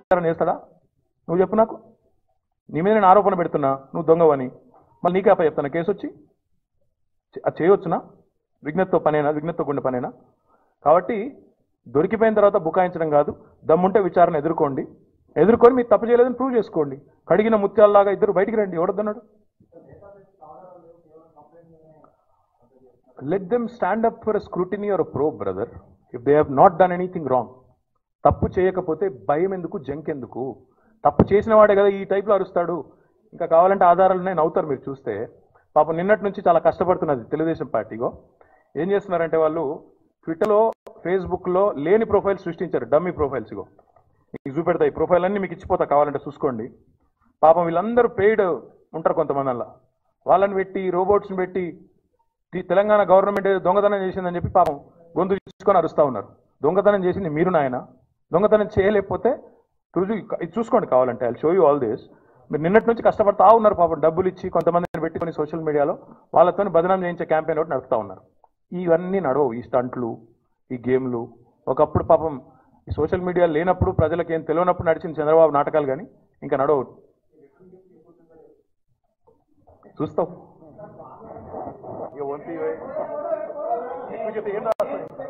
విచారణ చేస్తాడా నువ్వు చెప్పు నాకు నీ మీద నేను ఆరోపణ పెడుతున్నా నువ్వు దొంగవని మళ్ళీ నీకే అప్ప చెప్తాను కేసు వచ్చి చే- అది చేయవచ్చునా విఘ్నతతో పనేనా విఘ్నతతో గుండె పనేనా కాబట్టి దొరికిపోయిన తర్వాత బుకాయించడం కాదు దమ్ముంటే విచారణ ఎదుర్కోండి ఎదుర్కొని మీరు తప్పు చేయలేదని ప్రూవ్ చేసుకోండి కడిగిన ముత్యాలలాగా ఇద్దరు బయటికి రండి ఎవడొద్దన్నాడు let them stand up for scrutiny or pro brother if they have not done anything wrong తప్పు చేయకపోతే భయం ఎందుకు జంక్ ఎందుకు తప్పు చేసిన వాడే కదా ఈ టైప్లో అరుస్తాడు ఇంకా కావాలంటే ఆధారాలు ఉన్నాయి నవ్వుతారు మీరు చూస్తే పాపం నిన్నటి నుంచి చాలా కష్టపడుతున్నది తెలుగుదేశం పార్టీగో ఏం చేస్తున్నారంటే వాళ్ళు ట్విట్టర్లో ఫేస్బుక్లో లేని ప్రొఫైల్స్ సృష్టించారు డమ్మీ ప్రొఫైల్స్ ఇగో మీకు చూపెడతా ఈ ప్రొఫైల్ అన్ని మీకు ఇచ్చిపోతా కావాలంటే చూసుకోండి పాపం వీళ్ళందరూ పెయిడ్ ఉంటారు కొంతమంది అలా వాళ్ళని పెట్టి రోబోట్స్ని పెట్టి ఈ తెలంగాణ గవర్నమెంట్ ఏదో దొంగతనం చేసిందని చెప్పి పాపం గొంతు తీసుకొని అరుస్తా ఉన్నారు దొంగతనం చేసింది మీరు నాయన దొంగతనం చేయలేకపోతే రుజు ఇది చూసుకోండి కావాలంటే I show you all this మీరు నిన్నటి నుంచి కష్టపడతా ఉన్నారు పాపం డబ్బులు ఇచ్చి కొంతమందిని పెట్టి కొన్ని సోషల్ మీడియాలో వాళ్ళతో బదనాం చేయించే క్యాంపెయిన్ ఒకటి నడుపుతా ఉన్నారు ఇవన్నీ నడవవు ఈ స్టంట్లు ఈ గేమ్లు ఒకప్పుడు పాపం ఈ సోషల్ మీడియా లేనప్పుడు ప్రజలకు ఏం తెలియనప్పుడు నడిచిన చంద్రబాబు నాటకాలు కానీ ఇంకా నడవవు చూస్తావు ఇక వంతి ఇవే. ఎక్కువ చెప్తే ఏం రాస్తుంది